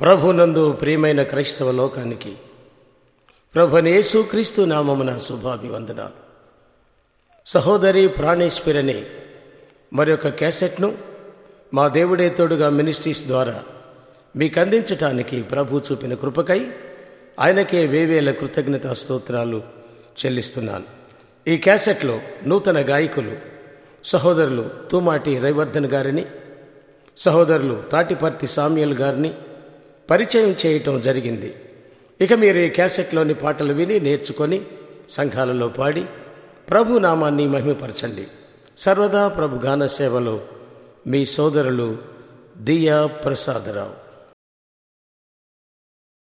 ప్రభునందు ప్రియమైన క్రైస్తవ లోకానికి ప్రభునేసు క్రీస్తు నామమున శుభాభివందనాలు సహోదరి ప్రాణేశ్వరనే మరొక క్యాసెట్ను మా దేవుడే తోడుగా మినిస్ట్రీస్ ద్వారా మీకు అందించటానికి ప్రభు చూపిన కృపకై ఆయనకే వేవేల కృతజ్ఞతా స్తోత్రాలు చెల్లిస్తున్నాను ఈ క్యాసెట్లో నూతన గాయకులు సహోదరులు తూమాటి రవివర్ధన్ గారిని సహోదరులు తాటిపర్తి సామ్యుల్ గారిని పరిచయం చేయటం జరిగింది ఇక మీరు ఈ క్యాసెట్లోని పాటలు విని నేర్చుకొని సంఘాలలో పాడి ప్రభు నామాన్ని మహిమపరచండి సర్వదా ప్రభు గాన సేవలో మీ సోదరులు దియా ప్రసాదరావు